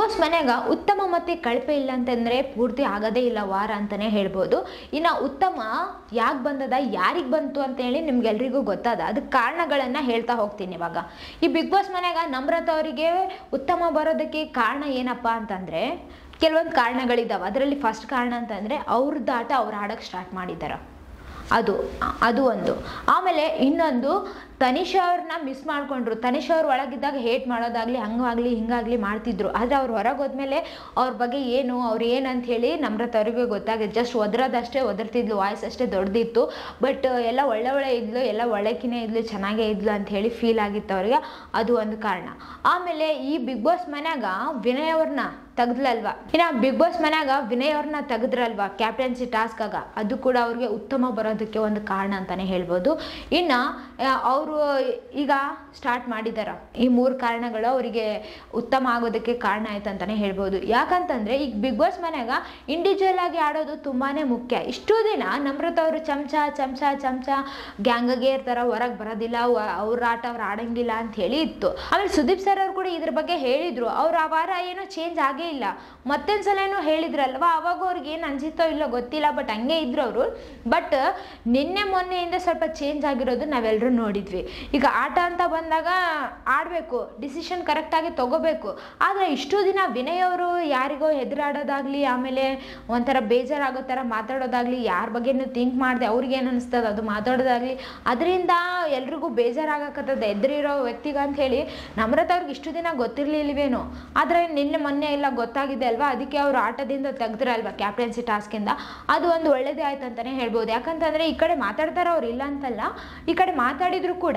boss ಮನ್ಯಾಗ ಉತ್ತಮ ಮತ್ತೆ ಕಳಪೆ ಇಲ್ಲ ಅಂತಂದ್ರೆ ಪೂರ್ತಿ ಆಗದೇ ಇಲ್ಲ ವಾರ ಅಂತಾನೆ ಹೇಳ್ಬೋದು ಇನ್ನು ಉತ್ತಮ ಯಾಕೆ ಬಂದದ ಯಾರಿಗೆ ಬಂತು ಅಂತ ಹೇಳಿ ನಿಮ್ಗೆಲ್ರಿಗೂ ಗೊತ್ತದ ಅದಕ್ಕೆ ಕಾರಣಗಳನ್ನ ಹೇಳ್ತಾ ಹೋಗ್ತೀನಿ ಇವಾಗ ಈ ಬಿಗ್ ಬಾಸ್ ಮನ್ಯಾಗ ನಮ್ರತ ಅವರಿಗೆ ಉತ್ತಮ ಬರೋದಕ್ಕೆ ಕಾರಣ ಏನಪ್ಪ ಅಂತಂದ್ರೆ ಕೆಲವೊಂದು ಕಾರಣಗಳಿದಾವೆ ಅದರಲ್ಲಿ ಫಸ್ಟ್ ಕಾರಣ ಅಂತಂದ್ರೆ ಅವ್ರದ್ದು ಆಟ ಅವ್ರು ಆಡೋಕ್ಕೆ ಸ್ಟಾರ್ಟ್ ಮಾಡಿದ್ದಾರೆ ಅದು ಅದು ಒಂದು ಆಮೇಲೆ ಇನ್ನೊಂದು ತನಿಷ್ ಅವ್ರನ್ನ ಮಿಸ್ ಮಾಡ್ಕೊಂಡ್ರು ತನಿಷ್ ಅವ್ರು ಒಳಗಿದ್ದಾಗ ಹೇಟ್ ಮಾಡೋದಾಗ್ಲಿ ಹಂಗಾಗ್ಲಿ ಹಿಂಗಾಗ್ಲಿ ಮಾಡ್ತಿದ್ರು ಆದರೆ ಅವ್ರು ಹೊರಗೆ ಹೋದ್ಮೇಲೆ ಅವ್ರ ಬಗ್ಗೆ ಏನು ಅವ್ರು ಏನು ಅಂತ ಹೇಳಿ ನಮ್ರತ ಅವ್ರಿಗೆ ಗೊತ್ತಾಗಿದೆ ಜಸ್ಟ್ ಒದ್ರದಷ್ಟೇ ಒದರ್ತಿದ್ಲು ವಾಯ್ಸ್ ಅಷ್ಟೇ ದೊಡ್ಡದಿತ್ತು ಬಟ್ ಎಲ್ಲ ಒಳ್ಳೆ ಒಳ್ಳೆ ಇದ್ಲು ಎಲ್ಲ ಒಳ್ಳೆಕಿನೇ ಇದ್ಲು ಚೆನ್ನಾಗೇ ಇದ್ಲು ಅಂತ ಹೇಳಿ ಫೀಲ್ ಆಗಿತ್ತು ಅವ್ರಿಗೆ ಅದು ಒಂದು ಕಾರಣ ಆಮೇಲೆ ಈ ಬಿಗ್ ಬಾಸ್ ಮನ್ಯಾಗ ವಿನಯ್ ಅವ್ರನ್ನ ತೆಗ್ದ್ಲಲ್ವಾ ಇನ್ನ ಬಿಗ್ ಬಾಸ್ ಮನ್ಯಾಗ ವಿನಯ್ ಅವ್ರನ್ನ ತೆಗೆದ್ರಲ್ವಾ ಕ್ಯಾಪ್ಟನ್ಸಿ ಟಾಸ್ಕ್ ಆಗ ಅದು ಕೂಡ ಅವ್ರಿಗೆ ಉತ್ತಮ ಬರೋದಕ್ಕೆ ಒಂದು ಕಾರಣ ಅಂತಾನೆ ಹೇಳ್ಬೋದು ಇನ್ನ ಅವರು ಈಗ ಸ್ಟಾರ್ಟ್ ಮಾಡಿದಾರ ಈ ಮೂರು ಕಾರಣಗಳು ಅವರಿಗೆ ಉತ್ತಮ ಆಗೋದಕ್ಕೆ ಕಾರಣ ಆಯ್ತು ಅಂತಾನೆ ಹೇಳ್ಬೋದು ಯಾಕಂತಂದ್ರೆ ಈಗ ಬಿಗ್ ಬಾಸ್ ಮನ್ಯಾಗ ಇಂಡಿವಿಜುವಲ್ ಆಗಿ ಆಡೋದು ತುಂಬಾನೇ ಮುಖ್ಯ ಇಷ್ಟು ದಿನ ನಮ್ರತ ಅವರು ಚಮಚ ಚಮಚ ಚಮಚ ಗ್ಯಾಂಗಗೆ ಇರ್ತಾರ ಹೊರಗೆ ಬರೋದಿಲ್ಲ ವ- ಅವ್ರ ಆಟ ಅವ್ರು ಆಡಂಗಿಲ್ಲ ಅಂತ ಹೇಳಿ ಇತ್ತು ಆಮೇಲೆ ಸುದೀಪ್ ಸರ್ ಅವ್ರು ಕೂಡ ಇದ್ರ ಬಗ್ಗೆ ಹೇಳಿದ್ರು ಅವ್ರು ಆ ವಾರ ಏನೋ ಚೇಂಜ್ ಆಗೇ ಇಲ್ಲ ಮತ್ತೊಂದ್ಸಲ ಏನೋ ಹೇಳಿದ್ರಲ್ವಾ ಅವಾಗ ಅವ್ರಿಗೆ ಏನು ಅನ್ಸಿತ್ತೋ ಇಲ್ಲೋ ಗೊತ್ತಿಲ್ಲ ಬಟ್ ಹಂಗೆ ಇದ್ರು ಅವರು ಬಟ್ ನಿನ್ನೆ ಮೊನ್ನೆಯಿಂದ ಸ್ವಲ್ಪ ಚೇಂಜ್ ಆಗಿರೋದು ನಾವೆಲ್ಲರೂ ನೋಡಿದ್ವಿ ಈಗ ಆಟ ಅಂತ ಬಂದಾಗ ಆಡಬೇಕು ಡಿಸಿಷನ್ ಕರೆಕ್ಟಾಗಿ ತಗೋಬೇಕು ಆದರೆ ಇಷ್ಟು ದಿನ ವಿನಯ್ ಅವರು ಯಾರಿಗೋ ಹೆದರಾಡೋದಾಗ್ಲಿ ಆಮೇಲೆ ಒಂಥರ ಬೇಜಾರಾಗೋ ಥರ ಮಾತಾಡೋದಾಗ್ಲಿ ಯಾರ ಬಗ್ಗೆನೂ ಥಿಂಕ್ ಮಾಡಿದೆ ಅವ್ರಿಗೆ ಏನು ಅನಿಸ್ತದ ಅದು ಮಾತಾಡೋದಾಗ್ಲಿ ಅದರಿಂದ ಎಲ್ರಿಗೂ ಬೇಜಾರಾಗಕತ್ತದ ಎದುರಿರೋ ವ್ಯಕ್ತಿಗೆ ಅಂತ ಹೇಳಿ ನಮ್ರತ ಅವ್ರಿಗೆ ಇಷ್ಟು ದಿನ ಗೊತ್ತಿರಲಿಲ್ವೇನೋ ಆದರೆ ನಿನ್ನೆ ಮೊನ್ನೆ ಎಲ್ಲ ಗೊತ್ತಾಗಿದೆ ಅಲ್ವಾ ಅದಕ್ಕೆ ಅವರು ಆಟದಿಂದ ತೆಗ್ದ್ರಲ್ವಾ ಕ್ಯಾಪ್ಟನ್ಸಿ ಟಾಸ್ಕಿಂದ ಅದು ಒಂದು ಒಳ್ಳೇದೇ ಆಯ್ತು ಅಂತಲೇ ಹೇಳ್ಬೋದು ಯಾಕಂತಂದರೆ ಈ ಕಡೆ ಮಾತಾಡ್ತಾರೆ ಅವ್ರು ಇಲ್ಲ ಅಂತಲ್ಲ ಈ ಕಡೆ ಮಾತಾಡಿದ್ರು ಕೂಡ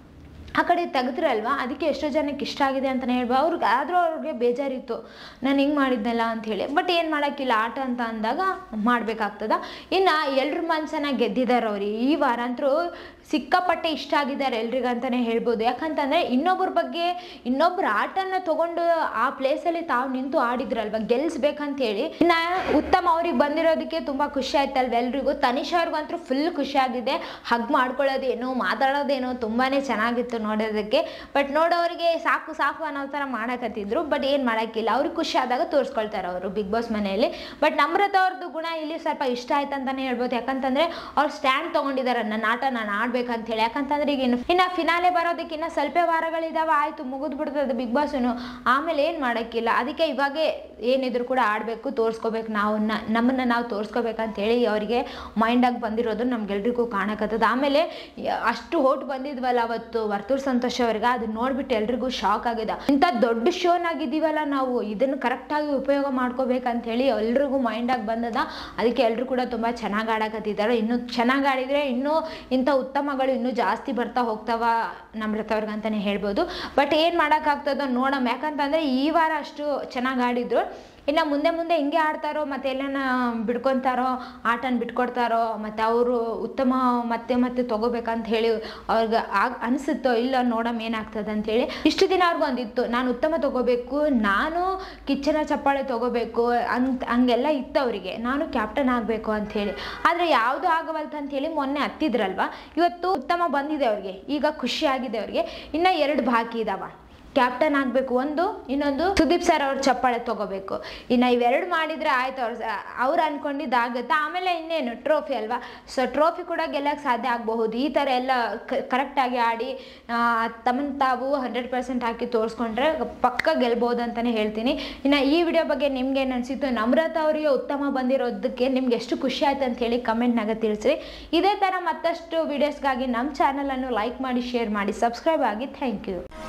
ಆ ಕಡೆ ತೆಗೆದ್ರಲ್ವಾ ಅದಕ್ಕೆ ಎಷ್ಟೋ ಜನಕ್ಕೆ ಇಷ್ಟ ಆಗಿದೆ ಅಂತಲೇ ಹೇಳ್ಬೋದು ಅವ್ರಿಗೆ ಆದರೂ ಅವ್ರಿಗೆ ಬೇಜಾರಿತ್ತು ನಾನು ಹಿಂಗೆ ಮಾಡಿದ್ನಲ್ಲ ಅಂತ ಹೇಳಿ ಬಟ್ ಏನು ಮಾಡೋಕ್ಕಿಲ್ಲ ಆಟ ಅಂತ ಅಂದಾಗ ಮಾಡಬೇಕಾಗ್ತದ ಇನ್ನು ಎಲ್ರ ಮನಸ್ಸನ್ನ ಗೆದ್ದಿದ್ದಾರೆ ಅವ್ರು ಈ ವಾರ ಅಂತೂ ಸಿಕ್ಕಾಪಟ್ಟೆ ಇಷ್ಟ ಆಗಿದ್ದಾರೆ ಎಲ್ರಿಗೂ ಅಂತಲೇ ಹೇಳ್ಬೋದು ಯಾಕಂತಂದರೆ ಇನ್ನೊಬ್ಬರ ಬಗ್ಗೆ ಇನ್ನೊಬ್ಬರ ಆಟನ ತಗೊಂಡು ಆ ಪ್ಲೇಸಲ್ಲಿ ತಾವು ನಿಂತು ಆಡಿದ್ರಲ್ವ ಗೆಲ್ಲಿಸ್ಬೇಕಂತ ಹೇಳಿ ಇನ್ನು ಉತ್ತಮ ಅವ್ರಿಗೆ ಬಂದಿರೋದಕ್ಕೆ ತುಂಬ ಖುಷಿ ಆಯ್ತಲ್ವ ಎಲ್ರಿಗೂ ತನಿಷ್ ಅವ್ರಿಗಂತೂ ಫುಲ್ ಖುಷಿ ಆಗಿದೆ ಹಗ್ ಮಾಡ್ಕೊಳ್ಳೋದೇನು ಮಾತಾಡೋದೇನು ತುಂಬಾ ಚೆನ್ನಾಗಿತ್ತು ನೋಡೋದಕ್ಕೆ ಬಟ್ ನೋಡೋರಿಗೆ ಸಾಕು ಸಾಕು ಅನ್ನೋ ಥರ ಮಾಡಕತ್ತಿದ್ರು ಬಟ್ ಏನು ಮಾಡೋಕ್ಕಿಲ್ಲ ಅವ್ರಿಗೆ ಖುಷಿ ಆದಾಗ ತೋರಿಸ್ಕೊಳ್ತಾರೆ ಅವರು ಬಿಗ್ ಬಾಸ್ ಮನೆಯಲ್ಲಿ ಬಟ್ ನಮ್ರತ ಅವ್ರದ್ದು ಗುಣ ಇಲ್ಲಿ ಸ್ವಲ್ಪ ಇಷ್ಟ ಆಯ್ತು ಅಂತಲೇ ಹೇಳ್ಬೋದು ಯಾಕಂತಂದರೆ ಅವ್ರು ಸ್ಟ್ಯಾಂಡ್ ತೊಗೊಂಡಿದ್ದಾರೆ ನನ್ನ ಆಟ ನಾನು ಆಡ್ಬೇಕಂತ ಹೇಳಿ ಯಾಕಂತಂದ್ರೆ ಈಗ ಇನ್ನು ಇನ್ನು ಫಿನಾಲೆ ಬರೋದಕ್ಕೆ ಇನ್ನು ಸ್ವಲ್ಪ ವಾರಗಳಿದಾವೆ ಆಯಿತು ಮುಗಿದು ಬಿಡ್ತದೆ ಬಿಗ್ ಬಾಸ್ನು ಆಮೇಲೆ ಏನು ಮಾಡೋಕ್ಕಿಲ್ಲ ಅದಕ್ಕೆ ಇವಾಗೆ ಏನಿದ್ರು ಕೂಡ ಆಡಬೇಕು ತೋರಿಸ್ಕೋಬೇಕು ನಾವು ನ- ನಮ್ಮನ್ನ ನಾವು ತೋರಿಸ್ಕೋಬೇಕಂತ ಹೇಳಿ ಅವರಿಗೆ ಮೈಂಡಾಗಿ ಬಂದಿರೋದು ನಮ್ಗೆಲ್ರಿಗೂ ಕಾಣಕತ್ತದ ಆಮೇಲೆ ಯ- ಅಷ್ಟು ಹೋಟ್ ಬಂದಿದ್ವಲ್ಲ ಅವತ್ತು ವರ್ತೂರ್ ಸಂತೋಷ್ ಅವ್ರಿಗೆ ಅದನ್ನ ನೋಡ್ಬಿಟ್ಟು ಎಲ್ರಿಗೂ ಶಾಕ್ ಆಗಿದೆ ಇಂಥ ದೊಡ್ಡ ಶೋನಾಗಿದ್ದೀವಲ್ಲ ನಾವು ಇದನ್ನು ಕರೆಕ್ಟಾಗಿ ಉಪಯೋಗ ಮಾಡ್ಕೋಬೇಕಂತ ಹೇಳಿ ಎಲ್ರಿಗೂ ಮೈಂಡಾಗಿ ಬಂದದ ಅದಕ್ಕೆ ಎಲ್ಲರೂ ಕೂಡ ತುಂಬ ಚೆನ್ನಾಗಿ ಆಡಕತ್ತಿದ್ದಾರೆ ಇನ್ನು ಚೆನ್ನಾಗಿ ಆಡಿದರೆ ಇನ್ನೂ ಇಂಥ ಉತ್ತಮಗಳು ಇನ್ನೂ ಜಾಸ್ತಿ ಬರ್ತಾ ಹೋಗ್ತಾವ ನಮ್ರತ ಅವ್ರಿಗೆ ಅಂತಲೇ ಹೇಳ್ಬೋದು ಬಟ್ ಏನು ಮಾಡೋಕ್ಕಾಗ್ತದೋ ನೋಡಮ್ ಯಾಕಂತಂದರೆ ಈ ವಾರ ಅಷ್ಟು ಚೆನ್ನಾಗಿ ಆಡಿದ್ರು ಇನ್ನು ಮುಂದೆ ಮುಂದೆ ಹಿಂಗೆ ಆಡ್ತಾರೋ ಮತ್ತೆ ಎಲ್ಲನ ಬಿಡ್ಕೊತಾರೋ ಆಟನ ಬಿಟ್ಕೊಡ್ತಾರೋ ಮತ್ತು ಅವರು ಉತ್ತಮ ಮತ್ತೆ ಮತ್ತೆ ತಗೋಬೇಕಂತ ಹೇಳಿ ಅವ್ರಿಗೆ ಆಗ ಅನಿಸುತ್ತೋ ಇಲ್ಲ ನೋಡಮ್ ಏನಾಗ್ತದೆ ಅಂತೇಳಿ ಇಷ್ಟು ದಿನ ಅವ್ರಿಗೊಂದಿತ್ತು ನಾನು ಉತ್ತಮ ತಗೋಬೇಕು ನಾನು ಕಿಚ್ಚನ ಚಪ್ಪಾಳೆ ತಗೋಬೇಕು ಅಂತ ಹಂಗೆಲ್ಲ ಇತ್ತು ಅವರಿಗೆ ನಾನು ಕ್ಯಾಪ್ಟನ್ ಆಗಬೇಕು ಅಂಥೇಳಿ ಆದರೆ ಯಾವುದು ಆಗವಲ್ತು ಅಂಥೇಳಿ ಮೊನ್ನೆ ಹತ್ತಿದ್ರಲ್ವ ಇವತ್ತು ಉತ್ತಮ ಬಂದಿದೆ ಅವ್ರಿಗೆ ಈಗ ಖುಷಿ ಆಗಿದೆ ಅವ್ರಿಗೆ ಇನ್ನು ಎರಡು ಬಾಕಿ ಇದಾವ ಕ್ಯಾಪ್ಟನ್ ಆಗಬೇಕು ಒಂದು ಇನ್ನೊಂದು ಸುದೀಪ್ ಸರ್ ಅವ್ರ ಚಪ್ಪಾಳೆ ತಗೋಬೇಕು ಇನ್ನು ಇವೆರಡು ಮಾಡಿದರೆ ಆಯ್ತು ಅವ್ರು ಅವ್ರು ಅನ್ಕೊಂಡಿದ್ದಾಗುತ್ತೆ ಆಮೇಲೆ ಇನ್ನೇನು ಟ್ರೋಫಿ ಅಲ್ವಾ ಸೊ ಟ್ರೋಫಿ ಕೂಡ ಗೆಲ್ಲಕ್ಕೆ ಸಾಧ್ಯ ಆಗಬಹುದು ಈ ಥರ ಎಲ್ಲ ಕರೆಕ್ಟಾಗಿ ಆಡಿ ತಮ್ಮನ್ನು ತಾವು ಹಂಡ್ರೆಡ್ ಪರ್ಸೆಂಟ್ ಹಾಕಿ ತೋರಿಸ್ಕೊಂಡ್ರೆ ಪಕ್ಕ ಗೆಲ್ಬೋದು ಅಂತಲೇ ಹೇಳ್ತೀನಿ ಇನ್ನು ಈ ವಿಡಿಯೋ ಬಗ್ಗೆ ನಿಮ್ಗೆ ಏನು ಅನಿಸಿತ್ತು ನಮ್ರತ ಅವರಿಗೆ ಉತ್ತಮ ಬಂದಿರೋದಕ್ಕೆ ನಿಮ್ಗೆ ಎಷ್ಟು ಖುಷಿ ಆಯ್ತು ಅಂತ ಹೇಳಿ ಕಮೆಂಟ್ನಾಗ ತಿಳಿಸ್ರಿ ಇದೇ ಥರ ಮತ್ತಷ್ಟು ವೀಡಿಯೋಸ್ಗಾಗಿ ನಮ್ಮ ಚಾನಲನ್ನು ಲೈಕ್ ಮಾಡಿ ಶೇರ್ ಮಾಡಿ ಸಬ್ಸ್ಕ್ರೈಬ್ ಆಗಿ ಥ್ಯಾಂಕ್ ಯು